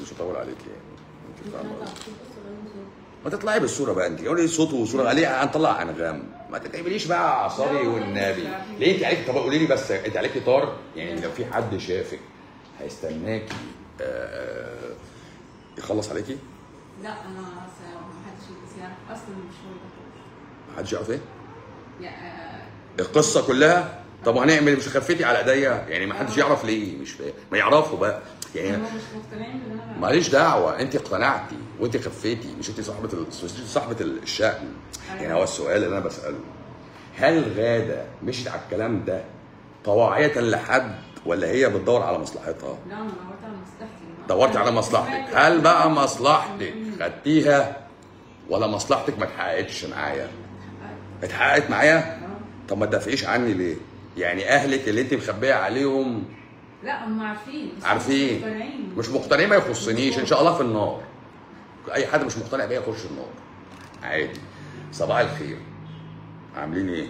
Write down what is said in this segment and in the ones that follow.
مش هطول عليك يعني انت فاهمه قصدي. ما تطلعي بالصوره بقى انت قولي صوت وصوره ليه هنطلع انغام ما تتعمليش بقى اعصابي والنبي ليه انت عليكي طب قولي لي بس انت عليكي طار يعني لو في حد شافك هيستناكي آه، يخلص عليكي لا انا س- ما حدش بس يعرف اصلا مش هو ده محدش يعرف ايه يعني القصه كلها طب وهنعمل مش خفتي على ايديا يعني ما حدش يعرف ليه مش فاهم ما يعرفوا بقى يعني هم مش مقتنعين باللي انا بعمله. ماليش دعوه انت اقتنعتي وانت خفيتي مش انت صاحبه ال- مش انت صاحبه الشأن يعني هو السؤال اللي انا بساله هل غاده مشيت على الكلام ده طواعية لحد ولا هي بتدور على مصلحتها؟ لا انا دورت على مصلحتي دورتي على مصلحتك هل بقى مصلحتك خدتيها ولا مصلحتك ما اتحققتش معايا؟ اتحققت معايا؟ طب ما تدافعيش عني ليه؟ يعني اهلك اللي انت مخبيه عليهم لا هم عارفين بس عارفين مش مقتنعين مش مقتنعين ما يخصنيش ان شاء الله في النار اي حد مش مقتنع بيا يخش النار عادي صباح الخير عاملين ايه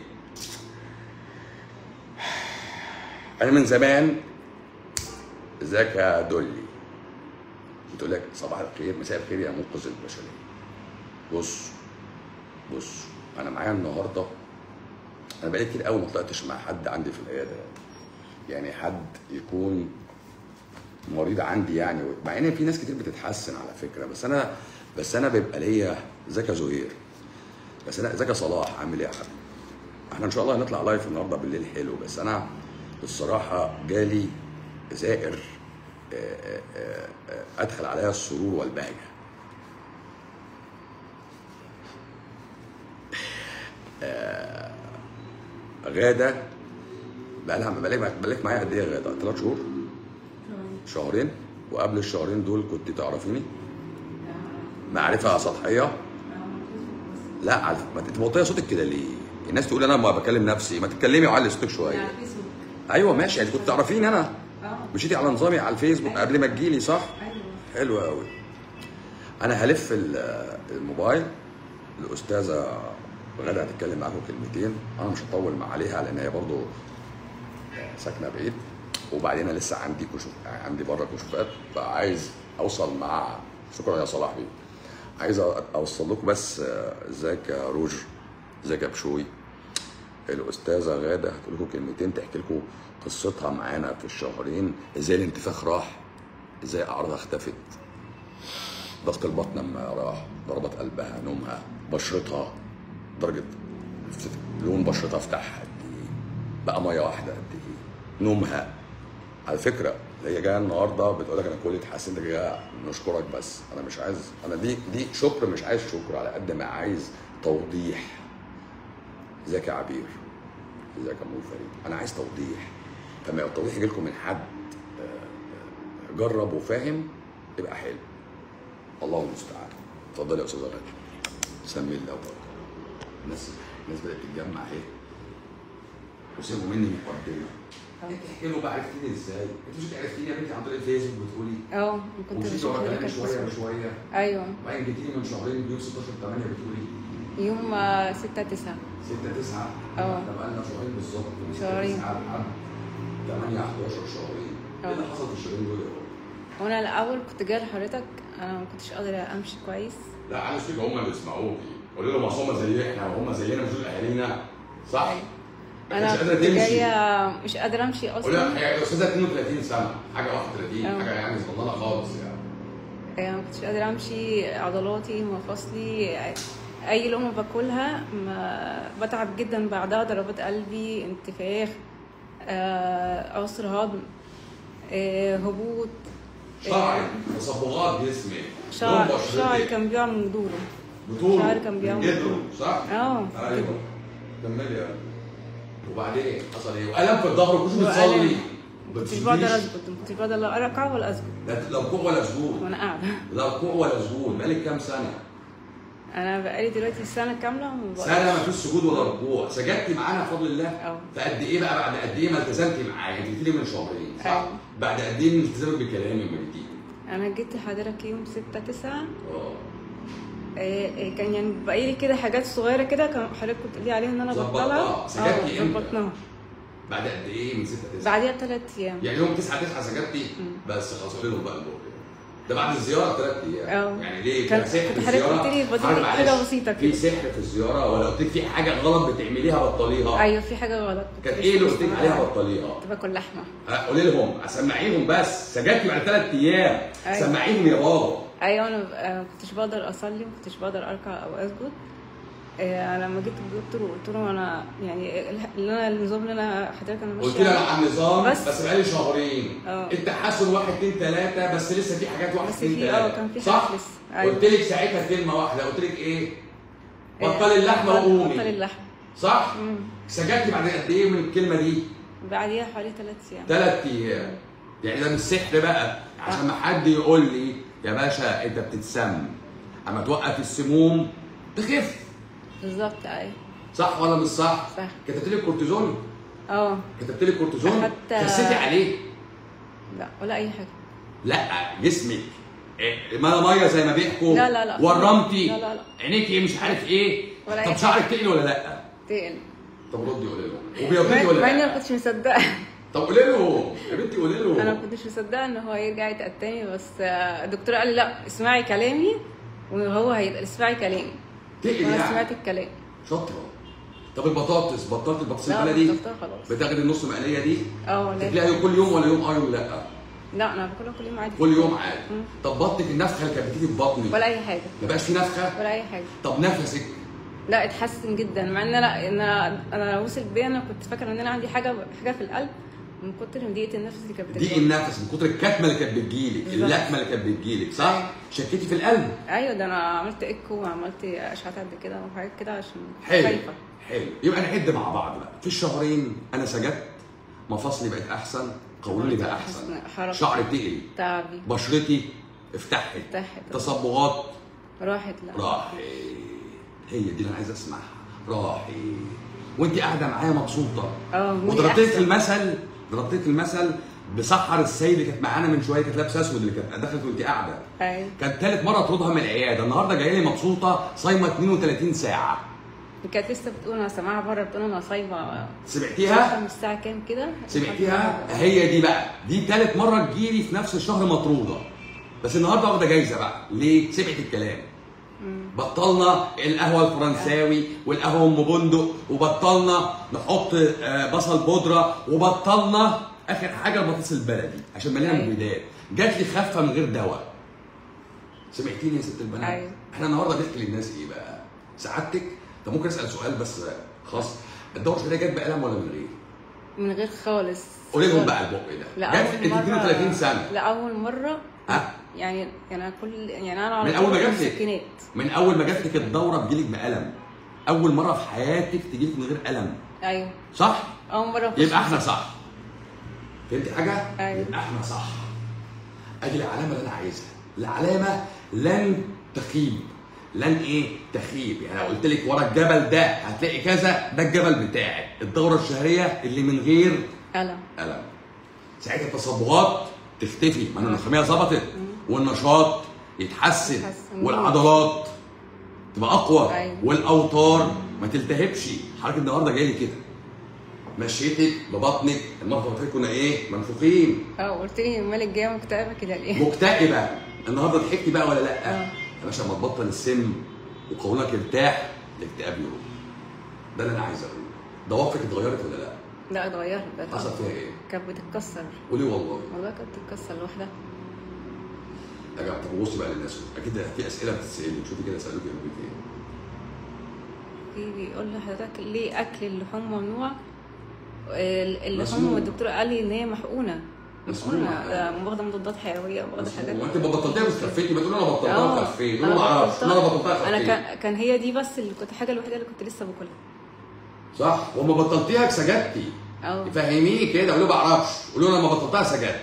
انا من زمان ازيك يا دولي بتقول لك صباح الخير مساء الخير يا منقذ البشريه بص بص انا معايا النهارده انا بقالي كتير قوي ما طلعتش مع حد عندي في العياده يعني حد يكون مريض عندي يعني مع ان في ناس كتير بتتحسن على فكره بس انا بس انا بيبقى ليا ازيك يا زهير بس انا ازيك يا صلاح عامل ايه يا حبيبي احنا ان شاء الله هنطلع لايف النهارده بالليل حلو بس انا الصراحه جالي زائر آه، آه، آه، آه، ادخل عليها السرور والبهجه آه، غاده بقى لها بقالك بقالك معايا قد ايه يا غاده؟ ثلاث شهور؟ شهرين وقبل الشهرين دول كنت تعرفيني معرفه سطحيه لا على ما انت موطيه صوتك كده ليه الناس تقول انا ما بكلم نفسي ما تتكلمي وعلي صوتك شويه على الفيسبوك ايوه ماشي يعني كنت تعرفيني انا اه مشيتي على نظامي على الفيسبوك قبل ما تجيلي صح ايوه حلو قوي انا هلف ال- الموبايل الاستاذه غاده هتتكلم معاكم كلمتين انا مش هطول مع عليها لان هي برضو ساكنه بعيد وبعدين انا لسه عندي كشوف عندي بره كشوفات فعايز اوصل مع شكرا يا صلاح بيه عايز اوصل لكم بس آه، ازيك يا روج ازيك يا بشوي الاستاذه غاده هتقول لكم كلمتين تحكي لكم قصتها معانا في الشهرين ازاي الانتفاخ راح ازاي اعراضها اختفت ضغط البطن لما راح ضربات قلبها نومها بشرتها درجه لون بشرتها افتحها قد ايه بقى ميه واحده قد ايه نومها على فكره اللي هي جايه النهارده بتقول لك انا كلي اتحسنت جايه نشكرك بس انا مش عايز انا دي دي شكر مش عايز شكر على قد ما عايز توضيح ازيك يا عبير ازيك يا ام فريد انا عايز توضيح فما التوضيح يجي لكم من حد آه، آه، جرب وفاهم يبقى حلو الله المستعان اتفضلي يا استاذه غاليه سمي الله وبارك الناس الناس بدات تتجمع اهي وسيبوا مني مقدمه انت احكي له بقى عرفتيني ازاي؟ انت مش عرفتيني يا بنتي عن طريق الفيسبوك بتقولي اه كنت ومشيتي بشوف ورا كلامي لك شويه بشويه ايوه وبعدين جيتيلي من شهرين يوم 16 8 بتقولي يوم 6 9 6 9 اه. احنا بقالنا شهرين بالظبط من 6 شهرين. 9 لحد 8 11 شهرين ايه اه. اللي حصل في الشهرين دول يا بابا؟ وانا الاول كنت جايه لحضرتك انا ما كنتش قادره امشي كويس لا معلش كده هم اللي بيسمعوكي قولي لهم اصل هم زي احنا وهم زينا مش دول اهالينا صح؟ انا مش قادره كنت تمشي جايه مش قادره امشي قولي اصلا لها هي الاستاذه 32 سنه حاجه 31 اه. حاجه يعني صغننه خالص يعني آه، ما كنتش قادره امشي عضلاتي مفاصلي اي لقمه باكلها ما بتعب جدا بعدها ضربات قلبي انتفاخ آه، عسر هضم آه، هبوط شعري تصبغات جسمي شعر لون بشرتك، شعري كان بيقع من دوره بطوله شعري كان بيعمل- جدره صح؟ اه ايوه كملي يا وبعدين حصل ايه؟ والم في الظهر وكنت وألم. بتصلي ما كنتش بقدر اسجد ما كنتش بقدر اركع ولا اسجد لا لا ركوع ولا سجود وانا قاعده لا ركوع ولا سجود بقالك كام سنه؟ انا بقالي دلوقتي سنه كامله وما بقدرش. سنه ما فيش سجود ولا ركوع سجدتي معانا بفضل الله اه. فقد ايه بقى بعد قد ايه ما التزمتي معايا انت قلت لي من شهرين صح؟ ايوه. بعد قد ايه من التزامك بكلامي ومديتي؟ انا جيت حضرتك يوم 6 9 اه كان يعني بقى لي كده حاجات صغيره كده كان حضرتك كنت قولي عليها ان انا ظبطتها. بطلها سجلتي امتى؟ ظبطناها بعد قد ايه من 6 9 بعديها ثلاث ايام يعني يوم 9 9 سجدتي مم. بس خلاص قولي لهم بقى الدور ده بعد الزياره ثلاث ايام اه. يعني ليه كان- كان سحر كنت في حضرتك الزياره قلت لي بديك حضرتك حاجة معلش، بسيطة في كده. سحر في الزياره ولا قلت لك في حاجه غلط بتعمليها بطليها ايوه في حاجه غلط كنت كانت لسه ايه اللي قلت لك مستغربة. عليها بطليها كنت باكل لحمه ها، قولي لهم اسمعيهم بس سجدتي بعد ثلاث ايام أيوة. سمعيهم يا بابا ايوه انا آه، ما كنتش بقدر اصلي ما كنتش بقدر اركع او اسجد آه، لما جيت الدكتور وقلت له انا يعني اللي انا النظام اللي انا حضرتك انا ماشيه قلت لي انا عليه، على النظام بس, بس- بقالي شهرين اه. التحسن واحد اتنين تلاته بس لسه في حاجات واحد بس اتنين في- اه، تلاته كان في صح؟ حاجات لسه. ايوه. قلت لك ساعتها كلمه واحده قلت لك ايه؟ آه، بطلي اللحمه بطل- وقومي بطل اللحمه صح؟ مم. سجدتي بعد قد ايه من الكلمه دي؟ بعديها حوالي ثلاث ايام ثلاث ايام يعني ده مش سحر بقى عشان ما حد يقول لي يا باشا انت بتتسم اما توقف السموم تخف بالظبط ايوه صح ولا مش صح؟ صح. كتبت لي كورتيزون اه كتبت لي كورتيزون حتى- خسيتي عليه لا ولا اي حاجه لا جسمك إيه، ما ميه زي ما بيحكوا لا، لا، لا. ورمتي لا، لا، لا. عينيكي مش عارف ايه ولا أي طب حاجة. شعرك تقل ولا لا؟ تقل طب ردي قولي لهم وبيضيكي مع ولا مع اني ما لا؟ كنتش مصدقه طب قولي لهم يا بنتي قولي لهم انا ما كنتش مصدقه ان هو يرجع يتقتني بس آه، الدكتور قال لي لا اسمعي كلامي وهو هي اسمعي كلامي تقل وانا يعني سمعت الكلام شاطره طب البطاطس بطلت البطاطس لا البلدي بطلتها خلاص بتاخدي النص مقليه دي اه لا تاكليها كل يوم ولا يوم اه يوم لا لا انا باكلها كل يوم عادي كل يوم عادي مم. طب بطنك النفخه اللي كانت بتيجي في بطنك ولا اي حاجه ما بقاش في نفخه ولا اي حاجه طب نفسك لا اتحسن جدا مع ان انا ان انا انا وصل بيا انا كنت فاكره ان انا عندي حاجه حاجه في القلب من كتر من ضيقه النفس اللي كانت ضيق بتجيلي. النفس من كتر الكتمه اللي كانت بتجيلك بالظبط. اللكمه اللي كانت بتجيلك صح؟ أيوة. شكيتي في القلب ايوه ده انا عملت ايكو وعملت اشعات قد كده وحاجات كده عشان حلو خايفه حلو يبقى نعد مع بعض بقى في الشهرين انا سجدت مفاصلي بقت احسن قولوني بقى احسن حركتي. شعري تقل تعبي بشرتي افتحت فتحت تصبغات راحت لا راحت هي دي اللي انا عايز اسمعها راحت وانت قاعده معايا مبسوطه اه مودي وضربت لك أحسن. المثل ضربت لك المثل بسحر السيد اللي كانت معانا من شويه كانت لابسه اسود اللي كانت دخلت وانت قاعده ايوه كانت ثالث مره اطردها من العياده النهارده جايه لي مبسوطه صايمه 32 ساعه كانت لسه بتقول انا سامعاها بره بتقول انا صايمه سمعتيها من الساعه كام كده سمعتيها هي دي بقى دي ثالث مره تجيلي في نفس الشهر مطروده بس النهارده واخده جايزه بقى ليه سمعت الكلام بطلنا القهوه الفرنساوي والقهوه ام بندق وبطلنا نحط آه، بصل بودره وبطلنا اخر حاجه البطاطس البلدي عشان مليانه أيوة. مبيدات جات لي خفه من غير دواء سمعتيني يا ست البنات أيوة. احنا النهارده بنحكي للناس ايه بقى سعادتك طب ممكن اسال سؤال بس خاص الدوره الشهريه جت بقلم ولا من غير من غير خالص قولي لهم خالص. بقى البق ده لا جت اول انت مره 32 سنه لا اول مره ها يعني يعني كل يعني انا على من أول ما طول جات لك؟ مسكنات من اول ما جات لك الدوره بتجيلك بألم اول مره في حياتك تجيلك من غير ألم ايوه صح اول مره أخش يبقى احنا صح فهمتي حاجه أيوة. يبقى احنا صح ادي العلامه اللي انا عايزها العلامه لن تخيب لن ايه تخيب يعني لو قلت لك ورا الجبل ده هتلاقي كذا ده الجبل بتاعك الدوره الشهريه اللي من غير ألم ألم ساعتها التصبغات تختفي ما النخاميه ظبطت والنشاط يتحسن يتحسن. والعضلات تبقى اقوى أيوة. والاوتار ما تلتهبش حضرتك النهارده جاي لي كده مشيتك ببطنك المفروض كنا ايه منفوخين اه قلت لي مالك جايه مكتئبه كده ليه؟ مكتئبه النهارده ضحكتي بقى ولا لا آه. يا باشا لما تبطل السم وقولونك يرتاح الاكتئاب يروح ده اللي انا عايز اقوله ضوافرك اتغيرت ولا لا لا اتغيرت بقت حصل فيها ايه كانت بتتكسر قولي والله والله كانت بتتكسر لوحدها يا جماعه طب بصي بقى للناس اكيد في اسئله بتتسال شوفي كده سالوك يقولوا لك ايه في بيقول لحضرتك ليه اكل اللحوم ممنوع ال- اللحوم مسموم. الدكتور قال لي ان هي محقونه مسموم. محقونه ده واخده مضادات حيويه واخده حاجات هو انت بطلتيها بس خفيتي ما تقولي انا بطلتها اه خفيت انا انا ما اعرفش بطلتها- انا بطلتها انا خفيت كان كان هي دي بس اللي كنت الحاجه الوحيده اللي كنت لسه باكلها صح وما بطلتيها سجدتي اه فهميني كده قولوا ما بعرفش قولوا انا لما بطلتها سجدت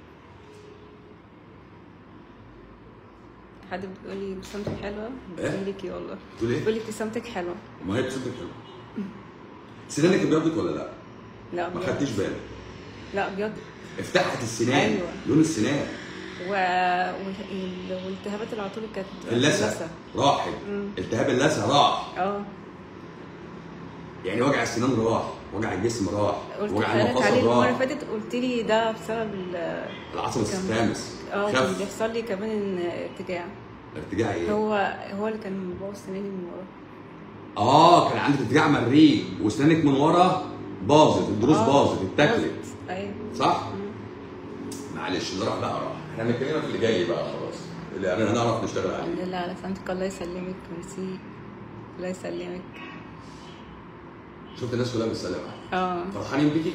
حد بيقول لي ابتسامتك حلوه إيه؟ بقول لك والله تقول ايه؟ بيقول لي ابتسامتك حلوه ما هي بتصدق حلو سنانك ابيضت ولا لا؟ لا ما ابيض خدتيش بالك لا ابيض افتحت السنان أيوة. لون السنان و... وال- والالتهابات العطول كانت اللثه راحت مم. التهاب اللثه راح اه يعني وجع السنان راح وجع الجسم راح قلت وجع لك عليه المفاصل المره اللي راح فاتت قلت لي ده بسبب ال العصب كان- الخامس اه كان خف بيحصل لي كمان إن ارتجاع ارتجاع ايه؟ هو هو اللي كان مبوظ سناني من ورا اه كان عندك ارتجاع مريء واسنانك من ورا باظت الضروس آه، باظت اتاكلت باظت. ايوه صح؟ مم. معلش اللي راح بقى راح احنا هنتكلم في اللي جاي بقى خلاص اللي انا هنعرف نشتغل الحمد عليه لله على سلامتك الله يسلمك ميرسي الله يسلمك شفت الناس كلها بتسلم عليك اه فرحانين بيكي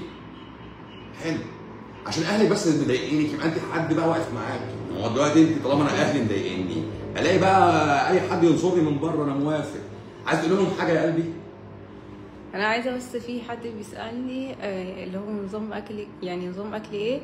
حلو عشان اهلك بس اللي مضايقينك يبقى انت حد بقى واقف معاك ما هو دلوقتي انت طالما انا اهلي مضايقني الاقي بقى اي حد ينصرني من بره انا موافق عايز تقول لهم حاجه يا قلبي انا عايزه بس في حد بيسالني آه، اللي هو نظام اكلي يعني نظام اكلي ايه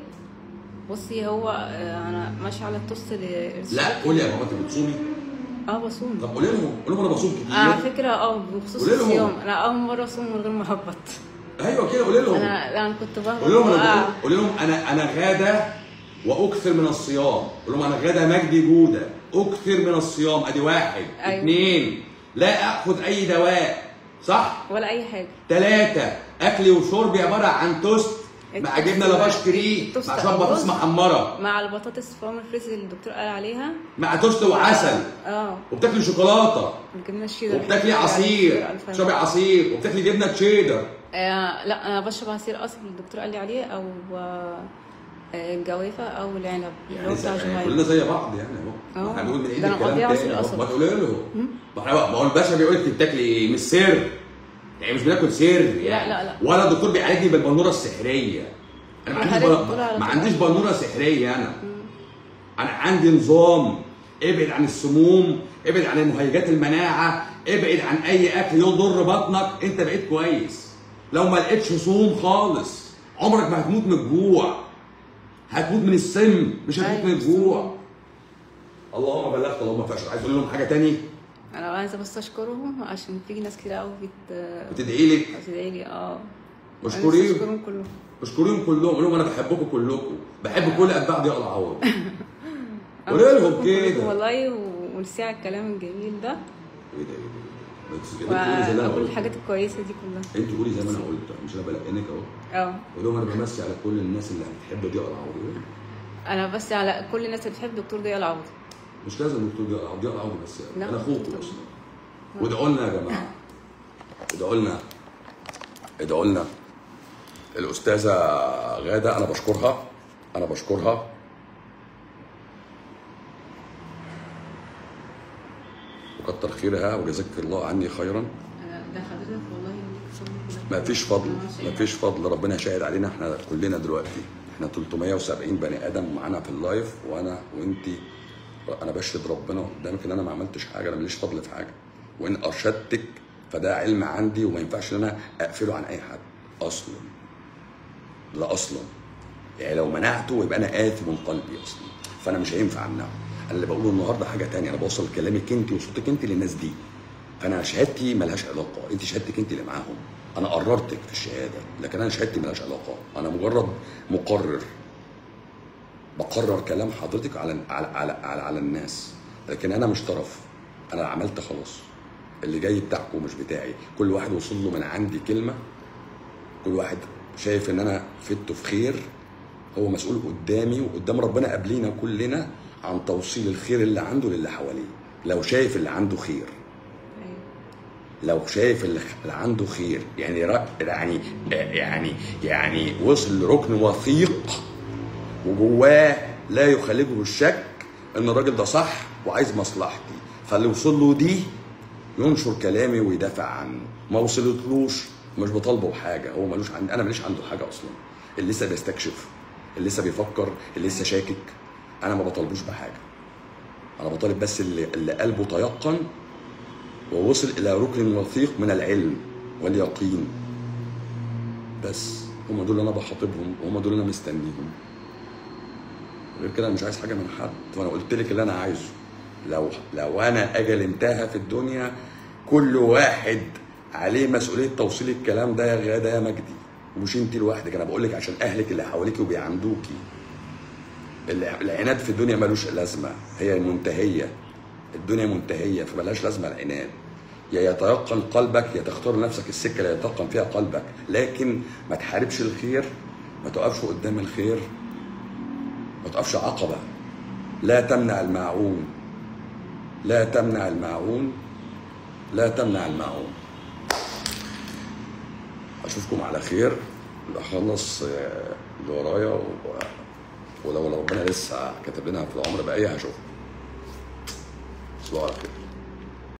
بصي هو آه، انا ماشيه على التوست ال- لا قولي يا ماما انت بتصومي اه بصوم طب قولي لهم قولي لهم انا بصوم كتير آه، على فكره اه بخصوص قولي لهم. الصيام انا اول مره اصوم من غير ما اهبط ايوه كده قولي لهم انا لا، انا كنت بهبط قول لهم انا وأقع. قول لهم انا انا غاده واكثر من الصيام قول لهم انا غاده مجدي جوده اكثر من الصيام ادي واحد أيوة. اثنين لا اخذ اي دواء صح ولا اي حاجه ثلاثة أكلي وشربي عبارة عن توست مع التوست جبنة ده- لافاش كري التوست مع شوية بطاطس الرز. محمرة مع البطاطس فارم فريز اللي الدكتور قال عليها مع توست وعسل اه وبتاكلي شوكولاتة الجبنه الشيدر وبتاكلي عصير ألف بتشربي عصير وبتاكلي جبنة تشيدر آه لا انا بشرب عصير قصب اللي الدكتور قال لي عليه او آه، الجوافه او العنب اللي هو يعني بتاع زي- جميل كلنا زي بعض يعني اهو اه. ما هنقول من ايه ده أنا الكلام مقضيها عصير تاني أهو. قصب. ما تقولي له ما احنا ما هو الباشا بيقول لك بتاكلي ايه مش سر يعني مش بناكل سر يعني لا، لا. ولا الدكتور بيعالجني بالبنوره السحريه انا ما ما عنديش حضرتك بن- بتقول على ما طول. عنديش بنوره سحريه انا انا عندي نظام ابعد عن السموم ابعد عن مهيجات المناعه ابعد عن اي اكل يضر بطنك انت بقيت كويس لو ما لقيتش صوم خالص عمرك ما هتموت من الجوع هتموت من السم مش هتموت من أيوة، الجوع اللهم بلغت اللهم فاشل عايز تقول لهم حاجه تاني انا عايزه بس اشكرهم عشان في ناس كتير قوي بت بتدعي لك بتدعي لي اه اشكريهم. أنا اشكرهم كلهم اشكريهم كلهم قول لهم انا بحبكم كلكم بحب كل اتباع ضياء العوض أنا قولي لهم بشكركم كلكم كده والله و- ونسي على الكلام الجميل ده ايه ده ايه ده ما تس- انت قولي زي ما انا واقول قلت الحاجات الكويسه دي كلها انت قولي زي ما انا قلت مش انا بلقنك اهو اه قول لهم انا بمسي على كل الناس اللي بتحب ضياء العوض قولي. انا بس على كل الناس اللي بتحب دكتور ضياء العوض مش لازم دكتور ضياء العوض ضياء العوض بس يعني. لا، انا اخوك دكتور. اصلا وادعوا لنا يا جماعه ادعوا لنا ادعوا لنا الاستاذه غاده انا بشكرها انا بشكرها وكتر خيرها وجزاك الله عني خيرا أنا ده حضرتك والله ليك شغل كده. ما فيش فضل أنا شايفة. ما فيش فضل ربنا شاهد علينا احنا كلنا دلوقتي احنا 370 بني ادم معانا في اللايف وانا وانتي انا بشهد ربنا قدامك ان انا ما عملتش حاجه انا ماليش فضل في حاجه وان ارشدتك فده علم عندي وما ينفعش ان انا اقفله عن اي حد اصلا لا اصلا يعني لو منعته يبقى انا آثم من قلبي اصلا فانا مش هينفع امنعه انا اللي بقوله النهارده حاجه تانية انا بوصل كلامك انت وصوتك انت للناس دي فانا شهادتي ملهاش علاقه انت شهادتك انت اللي معاهم انا قررتك في الشهاده لكن انا شهادتي ملهاش علاقه انا مجرد مقرر بقرر كلام حضرتك على على على على, على الناس لكن انا مش طرف انا عملت خلاص اللي جاي بتاعكم مش بتاعي كل واحد وصل له من عندي كلمه كل واحد شايف ان انا فدته في خير هو مسؤول قدامي وقدام ربنا قبلينا كلنا عن توصيل الخير اللي عنده للي حواليه لو شايف اللي عنده خير أيوة. لو شايف اللي اللي عنده خير يعني را- يعني يعني يعني وصل لركن وثيق وجواه لا يخالجه الشك ان الراجل ده صح وعايز مصلحتي فاللي وصل له دي ينشر كلامي ويدافع عنه ما وصلتلوش مش بطالبه بحاجه هو ملوش عند انا ماليش عنده حاجه اصلا اللي لسه بيستكشف اللي لسه بيفكر اللي لسه شاكك انا ما بطالبوش بحاجه انا بطالب بس اللي, اللي قلبه تيقن ووصل الى ركن وثيق من العلم واليقين بس هم دول اللي انا بخاطبهم وهم دول اللي انا مستنيهم غير كده أنا مش عايز حاجه من حد وانا قلت لك اللي انا عايزه لو لو انا اجل انتهى في الدنيا كل واحد عليه مسؤوليه توصيل الكلام ده يا غاده يا مجدي ومش انت لوحدك انا بقول لك عشان اهلك اللي حواليك وبيعندوكي الع- العناد في الدنيا ملوش لازمه هي منتهيه الدنيا منتهيه فملهاش لازمه العناد يا يتيقن قلبك يا تختار لنفسك السكه اللي يتيقن فيها قلبك لكن ما تحاربش الخير ما تقفش قدام الخير ما تقفش عقبه لا تمنع الماعون لا تمنع الماعون لا تمنع الماعون اشوفكم على خير اخلص آه، اللي ورايا و... ولو ربنا لسه كاتب لنا في العمر بقيه هشوفكم تصبحوا على خير